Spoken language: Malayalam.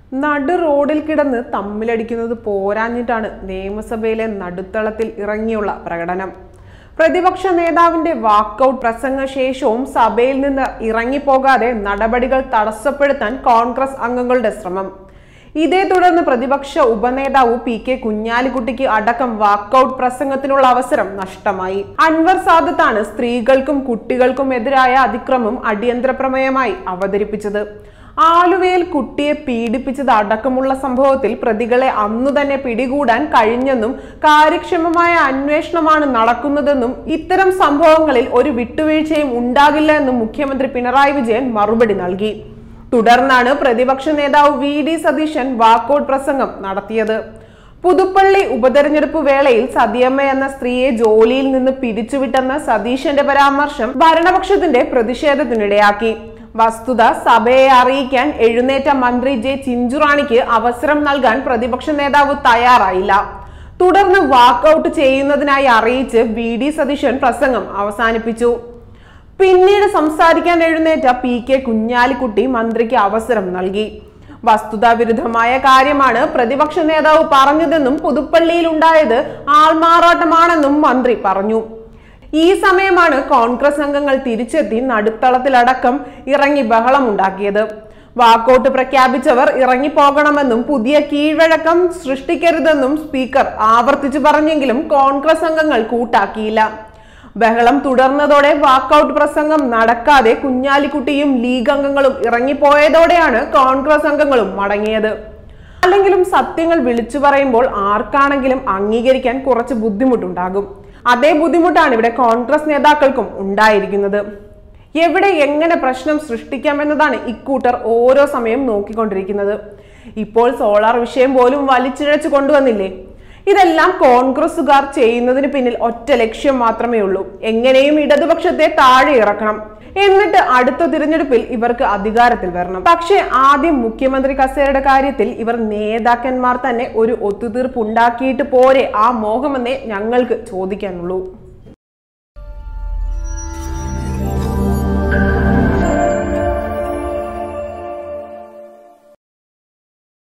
നടു റോഡിൽ കിടന്ന് തമ്മിലടിക്കുന്നത് പോരാഞ്ഞിട്ടാണ് നിയമസഭയിലെ നടുത്തളത്തിൽ ഇറങ്ങിയുള്ള പ്രകടനം പ്രതിപക്ഷ നേതാവിന്റെ വാക്കൌട്ട് പ്രസംഗ ശേഷവും സഭയിൽ നിന്ന് ഇറങ്ങിപ്പോകാതെ നടപടികൾ തടസ്സപ്പെടുത്താൻ കോൺഗ്രസ് അംഗങ്ങളുടെ ശ്രമം ഇതേ തുടർന്ന് പ്രതിപക്ഷ ഉപനേതാവ് പി കെ കുഞ്ഞാലിക്കുട്ടിക്ക് അടക്കം വാക്കൌട്ട് പ്രസംഗത്തിനുള്ള അവസരം നഷ്ടമായി അൻവർ സാദത്താണ് സ്ത്രീകൾക്കും കുട്ടികൾക്കും എതിരായ അതിക്രമം അടിയന്തര പ്രമേയമായി അവതരിപ്പിച്ചത് ആലുവയിൽ കുട്ടിയെ പീഡിപ്പിച്ചത് അടക്കമുള്ള സംഭവത്തിൽ പ്രതികളെ അന്നു തന്നെ പിടികൂടാൻ കഴിഞ്ഞെന്നും കാര്യക്ഷമമായ അന്വേഷണമാണ് നടക്കുന്നതെന്നും ഇത്തരം സംഭവങ്ങളിൽ ഒരു വിട്ടുവീഴ്ചയും ഉണ്ടാകില്ല എന്നും മുഖ്യമന്ത്രി പിണറായി വിജയൻ മറുപടി നൽകി തുടർന്നാണ് പ്രതിപക്ഷ നേതാവ് വി ഡി സതീശൻ വാക്കൌട്ട് പ്രസംഗം നടത്തിയത് പുതുപ്പള്ളി ഉപതെരഞ്ഞെടുപ്പ് വേളയിൽ സതിയമ്മ എന്ന സ്ത്രീയെ ജോലിയിൽ നിന്ന് പിരിച്ചുവിട്ടെന്ന സതീശന്റെ പരാമർശം ഭരണപക്ഷത്തിന്റെ പ്രതിഷേധത്തിനിടയാക്കി വസ്തുത സഭയെ അറിയിക്കാൻ എഴുന്നേറ്റ മന്ത്രി ജെ ചിഞ്ചുറാണിക്ക് അവസരം നൽകാൻ പ്രതിപക്ഷ നേതാവ് തയ്യാറായില്ല തുടർന്ന് വാക്കൌട്ട് ചെയ്യുന്നതിനായി അറിയിച്ച് വി ഡി സതീശൻ പ്രസംഗം അവസാനിപ്പിച്ചു പിന്നീട് സംസാരിക്കാൻ എഴുന്നേറ്റ പി കെ കുഞ്ഞാലിക്കുട്ടി മന്ത്രിക്ക് അവസരം നൽകി വസ്തുതാവിരുദ്ധമായ കാര്യമാണ് പ്രതിപക്ഷ നേതാവ് പറഞ്ഞതെന്നും പുതുപ്പള്ളിയിൽ ഉണ്ടായത് ആൾമാറാട്ടമാണെന്നും മന്ത്രി പറഞ്ഞു ഈ സമയമാണ് കോൺഗ്രസ് അംഗങ്ങൾ തിരിച്ചെത്തി നടുത്തളത്തിലടക്കം ഇറങ്ങി ബഹളമുണ്ടാക്കിയത് വാക്കൌട്ട് പ്രഖ്യാപിച്ചവർ ഇറങ്ങിപ്പോകണമെന്നും പുതിയ കീഴ്വഴക്കം സൃഷ്ടിക്കരുതെന്നും സ്പീക്കർ ആവർത്തിച്ചു പറഞ്ഞെങ്കിലും കോൺഗ്രസ് അംഗങ്ങൾ കൂട്ടാക്കിയില്ല ബഹളം തുടർന്നതോടെ വാക്കൌട്ട് പ്രസംഗം നടക്കാതെ കുഞ്ഞാലിക്കുട്ടിയും ലീഗ് അംഗങ്ങളും ഇറങ്ങിപ്പോയതോടെയാണ് കോൺഗ്രസ് അംഗങ്ങളും മടങ്ങിയത് അല്ലെങ്കിലും സത്യങ്ങൾ വിളിച്ചു പറയുമ്പോൾ ആർക്കാണെങ്കിലും അംഗീകരിക്കാൻ കുറച്ച് ബുദ്ധിമുട്ടുണ്ടാകും അതേ ബുദ്ധിമുട്ടാണ് ഇവിടെ കോൺഗ്രസ് നേതാക്കൾക്കും ഉണ്ടായിരിക്കുന്നത് എവിടെ എങ്ങനെ പ്രശ്നം സൃഷ്ടിക്കാമെന്നതാണ് ഇക്കൂട്ടർ ഓരോ സമയം നോക്കിക്കൊണ്ടിരിക്കുന്നത് ഇപ്പോൾ സോളാർ വിഷയം പോലും വലിച്ചിഴച്ചു കൊണ്ടുവന്നില്ലേ ഇതെല്ലാം കോൺഗ്രസുകാർ ചെയ്യുന്നതിന് പിന്നിൽ ഒറ്റ ലക്ഷ്യം മാത്രമേ ഉള്ളൂ എങ്ങനെയും ഇടതുപക്ഷത്തെ താഴെ ഇറക്കണം എന്നിട്ട് അടുത്ത തിരഞ്ഞെടുപ്പിൽ ഇവർക്ക് അധികാരത്തിൽ വരണം പക്ഷേ ആദ്യം മുഖ്യമന്ത്രി കസേരയുടെ കാര്യത്തിൽ ഇവർ നേതാക്കന്മാർ തന്നെ ഒരു ഒത്തുതീർപ്പ് ഉണ്ടാക്കിയിട്ട് പോരെ ആ മോഹമെന്നേ ഞങ്ങൾക്ക് ചോദിക്കാനുള്ളൂ